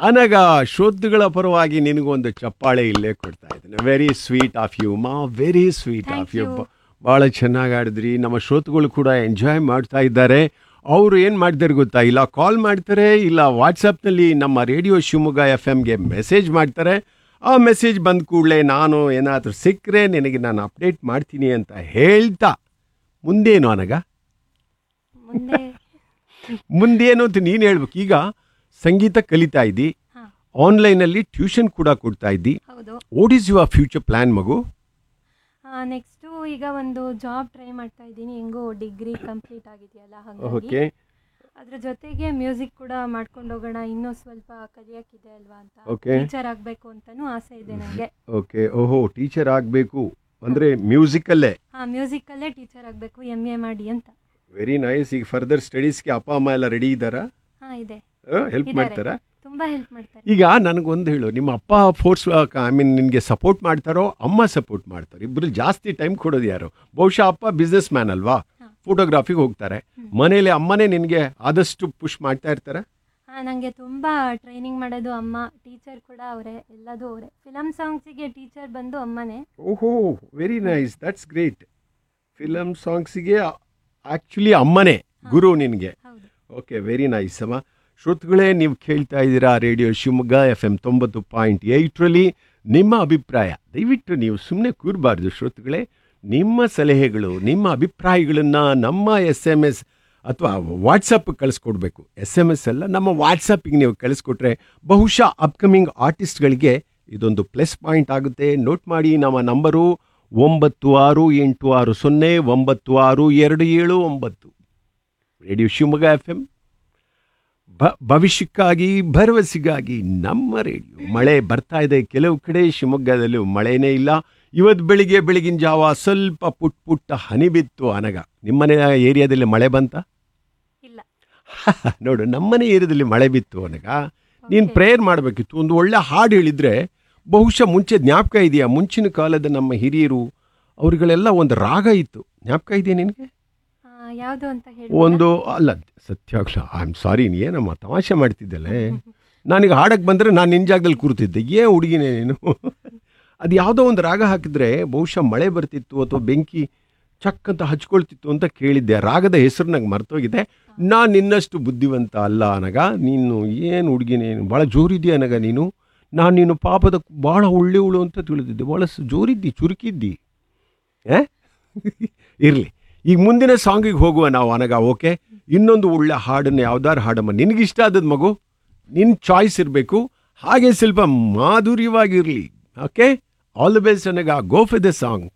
ಅನಗ ಶ್ರೋತೃಗಳ ಪರವಾಗಿ ನಿನಗೊಂದು ಚಪ್ಪಾಳೆ ಇಲ್ಲೇ ಕೊಡ್ತಾ ಇದ್ದೇನೆ ವೆರಿ ಸ್ವೀಟ್ ಆಫ್ ಯು ಮಾ very sweet Thank of you you. ಭಾಳ ಚೆನ್ನಾಗಿ ಆಡಿದ್ರಿ ನಮ್ಮ ಶ್ರೋತೃಗಳು ಕೂಡ ಎಂಜಾಯ್ ಮಾಡ್ತಾ ಇದ್ದಾರೆ ಅವರು ಏನು ಮಾಡ್ತಾರೆ ಗೊತ್ತಾ ಇಲ್ಲ ಕಾಲ್ ಮಾಡ್ತಾರೆ ಇಲ್ಲ ವಾಟ್ಸಪ್ನಲ್ಲಿ ನಮ್ಮ ರೇಡಿಯೋ ಶಿವಮೊಗ್ಗ ಎಫ್ ಎಮ್ಗೆ ಮೆಸೇಜ್ ಮಾಡ್ತಾರೆ ಆ ಮೆಸೇಜ್ ಬಂದ ಕೂಡಲೇ ನಾನು ಏನಾದರೂ ಸಿಕ್ಕರೆ ನಿನಗೆ ನಾನು ಅಪ್ಡೇಟ್ ಮಾಡ್ತೀನಿ ಅಂತ ಹೇಳ್ತಾ ಮುಂದೇನು ಅನಗ ಮುಂದೆ ಮುಂದೇನು ಅಂತ ನೀನು ಹೇಳ್ಬೇಕು ಈಗ ಸಂಗೀತ ಕಲಿತಾ ಇದ್ದಿ ಹಾ ಆನ್ಲೈನಲ್ಲಿ ಟ್ಯೂಷನ್ ಕೂಡ ಕೊಡ್ತಾ ಇದ್ದಿ ಹೌದು what is your future plan ಮಗು ನೆಕ್ಸ್ಟು ಈಗ ಒಂದು ಜಾಬ್ ಟ್ರೈ ಮಾಡ್ತಾ ಇದ್ದೀನಿ ಹೆಂಗೋ ಡಿಗ್ರಿ ಕಂಪ್ಲೀಟ್ ಆಗಿದೆಯಲ್ಲ ಹಾಗಾಗಿ ಓಕೆ ಅದ್ರ ಜೊತೆಗೆ ಮ್ಯೂಸಿಕ್ ಕೂಡ ಮಾಡ್ಕೊಂಡು ಹೋಗೋಣ ಇನ್ನೂ ಸ್ವಲ್ಪ ಕಲಿಯಕ್ಕಿದೆ ಅಲ್ವಾ ಅಂತ Okay. ಟೀಚರ್ ಆಗಬೇಕು ಅಂತಾನೂ ಆಸೆ ಇದೆ ನನಗೆ ಓಕೆ ಓಹೋ ಟೀಚರ್ ಆಗಬೇಕು ಅಂದರೆ ಮ್ಯೂಸಿಕಲ್ಲೇ ಹಾಂ ಮ್ಯೂಸಿಕಲ್ಲೇ ಟೀಚರ್ ಆಗಬೇಕು ಎಮ್ ಎ ಮಾಡಿ ಅಂತ ವೆರಿ ನೈಸ್ ಈಗ ಫರ್ದರ್ ಸ್ಟಡೀಸ್ಗೆ ಅಪ್ಪ ಅಮ್ಮ ಎಲ್ಲ ರೆಡಿ ಇದ್ದಾರಾ ಹಾಂ ಇದೆ ಹೆಲ್ಪ್ ಇದ್ದಾರೆ. ಮಾಡ್ತಾರಾ ತುಂಬ ಹೆಲ್ಪ್ ಮಾಡ್ತಾರೆ ಈಗ ನನಗೊಂದು ಹೇಳು ನಿಮ್ಮ ಅಪ್ಪ ಫೋರ್ಸ್ ಐ ಮೀನ್ ನಿನಗೆ ಸಪೋರ್ಟ್ ಮಾಡ್ತಾರೋ ಅಮ್ಮ ಸಪೋರ್ಟ್ ಮಾಡ್ತಾರೋ ಇಬ್ಬರು ಜಾಸ್ತಿ ಟೈಮ್ ಕೊಡೋದು ಯಾರು ಬಹುಶಃ ಅಪ್ಪ ಬಿಸ್ನೆಸ್ ಮ್ಯಾನ್ ಅಲ್ವಾ ಹಾ. ಫೋಟೋಗ್ರಾಫಿಗೆ ಹೋಗ್ತಾರೆ ಮನೇಲಿ ಅಮ್ಮನೇ ನಿನಗೆ ಆದಷ್ಟು ಪುಷ್ ಮಾಡ್ತಾ ಇರ್ತಾರೆ ಹಾಂ ನನಗೆ ತುಂಬ ಟ್ರೈನಿಂಗ್ ಮಾಡೋದು ಅಮ್ಮ ಟೀಚರ್ ಕೂಡ ಅವರೇ ಎಲ್ಲದೂ ಅವರೇ ಫಿಲಮ್ ಸಾಂಗ್ಸಿಗೆ ಟೀಚರ್ ಬಂದು ಅಮ್ಮನೇ ಓಹೋ very nice that's great film ಸಾಂಗ್ಸಿಗೆ ಆ್ಯಕ್ಚುಲಿ ಅಮ್ಮನೇ ಗುರು ನಿನಗೆ ಹೌದು ಓಕೆ ವೆರಿ ನೈಸ್ ಅಮ್ಮ ಶ್ರೋತೃಗಳೇ ನೀವು ಕೇಳ್ತಾ ಇದ್ದೀರಾ ರೇಡಿಯೋ ಶಿವಮೊಗ್ಗ ಎಫ್ ಎಮ್ ತೊಂಬತ್ತು ಪಾಯಿಂಟ್ ಏಯ್ಟ್ರಲ್ಲಿ ನಿಮ್ಮ ಅಭಿಪ್ರಾಯ ದಯವಿಟ್ಟು ನೀವು ಸುಮ್ಮನೆ ಕೂರಬಾರ್ದು ಶ್ರೋತೃಗಳೇ ನಿಮ್ಮ ಸಲಹೆಗಳು ನಿಮ್ಮ ಅಭಿಪ್ರಾಯಗಳನ್ನು ನಮ್ಮ ಎಸ್ ಎಮ್ ಎಸ್ ಅಥವಾ ವಾಟ್ಸಪ್ ಕಳಿಸ್ಕೊಡ್ಬೇಕು ಎಸ್ ಎಮ್ ಎಸ್ ಅಲ್ಲ ನಮ್ಮ ವಾಟ್ಸಪ್ಪಿಗೆ ನೀವು ಕಳಿಸ್ಕೊಟ್ರೆ ಬಹುಶಃ ಅಪ್ಕಮಿಂಗ್ ಆರ್ಟಿಸ್ಟ್ಗಳಿಗೆ ಇದೊಂದು ಪ್ಲಸ್ ಪಾಯಿಂಟ್ ಆಗುತ್ತೆ ನೋಟ್ ಮಾಡಿ ನಮ್ಮ ನಂಬರು ಒಂಬತ್ತು ಆರು ಎಂಟು ಆರು ಸೊನ್ನೆ ಒಂಬತ್ತು ಆರು ಎರಡು ಏಳು ಒಂಬತ್ತು ರೇಡಿಯೋ ಶಿವಮೊಗ್ಗ ಎಫ್ ಎಮ್ ಭ ಭವಿಷ್ಯಕ್ಕಾಗಿ ಭರವಸೆಗಾಗಿ ನಮ್ಮ ರೇಡಿಯೋ ಮಳೆ ಬರ್ತಾ ಇದೆ ಕೆಲವು ಕಡೆ ಶಿವಮೊಗ್ಗದಲ್ಲೂ ಮಳೆನೇ ಇಲ್ಲ ಇವತ್ತು ಬೆಳಿಗ್ಗೆ ಬೆಳಗಿನ ಜಾವ ಸ್ವಲ್ಪ ಪುಟ್ ಪುಟ್ಟ ಹನಿ ಬಿತ್ತು ಅನಗ ನಿಮ್ಮನೆ ಏರಿಯಾದಲ್ಲಿ ಮಳೆ ಬಂತ ಇಲ್ಲ ನೋಡು ನಮ್ಮನೆ ಏರಿಯಾದಲ್ಲಿ ಮಳೆ ಬಿತ್ತು ಅನಗ ನೀನು Okay. ಪ್ರೇಯರ್ ಮಾಡಬೇಕಿತ್ತು ಒಂದು ಒಳ್ಳೆ ಹಾಡು ಹೇಳಿದರೆ ಬಹುಶಃ ಮುಂಚೆ ಜ್ಞಾಪಕ ಇದೆಯಾ ಮುಂಚಿನ ಕಾಲದ ನಮ್ಮ ಹಿರಿಯರು ಅವ್ರಿಗಳೆಲ್ಲ ಒಂದು ರಾಗ ಇತ್ತು ಜ್ಞಾಪಕ ಇದೆಯಾ ನಿನಗೆ ಯಾವುದು ಅಂತ ಹೇಳಿ ಒಂದು ಅಲ್ಲ ಸತ್ಯಾಗ್ಲ ಐ ಆಮ್ ಸಾರಿ ಏನಮ್ಮ ತಮಾಷೆ ಮಾಡ್ತಿದ್ದಲೆ ನನಗೆ ಹಾಡಕ್ಕೆ ಬಂದರೆ ನಾನು ನಿನ್ನ ಜಾಗದಲ್ಲಿ ಕೂರ್ತಿದ್ದೆ ಏನ್ ಹುಡುಗಿನೇ ನೀನು ಅದು ಯಾವುದೋ ಒಂದು ರಾಗ ಹಾಕಿದ್ರೆ ಬಹುಶಃ ಮಳೆ ಬರ್ತಿತ್ತು ಅಥವಾ ಬೆಂಕಿ ಚಕ್ ಅಂತ ಹಚ್ಕೊಳ್ತಿತ್ತು ಅಂತ ಕೇಳಿದ್ದೆ ರಾಗದ ಹೆಸರು ನಂಗೆ ಮರ್ತೋಗಿದೆ ನಾನು ನಿನ್ನಷ್ಟು ಬುದ್ಧಿವಂತ ಅಲ್ಲ ಅನಗ ನೀನು ಏನು ಹುಡುಗಿನೇ ಭಾಳ ಜೋರಿದ್ದಿ ಅನಗ ನೀನು ನಾನು ನೀನು ಪಾಪದ ಭಾಳ ಒಳ್ಳೆಯವಳು ಅಂತ ತಿಳಿದಿದ್ದೆ ಭಾಳ ಸ- ಜೋರಿದ್ದಿ ಚುರುಕಿದ್ದಿ ಏ ಇರಲಿ ಈಗ ಮುಂದಿನ ಸಾಂಗಿಗೆ ಹೋಗುವ ನಾವು ಅನಗ ಓಕೆ ಇನ್ನೊಂದು ಒಳ್ಳೆ ಹಾಡನ್ನು ಯಾವ್ದಾರು ಹಾಡಮ್ಮ ನಿನಗಿಷ್ಟ ಆದದ್ದು ಮಗು ನಿನ್ನ ಚಾಯ್ಸ್ ಇರಬೇಕು ಹಾಗೆ ಸ್ವಲ್ಪ ಮಾಧುರ್ಯವಾಗಿರಲಿ ಓಕೆ ಆಲ್ ದ ಬೆಸ್ಟ್ ಅನಗ ಗೋ ಫಾರ್ ದ ಸಾಂಗ್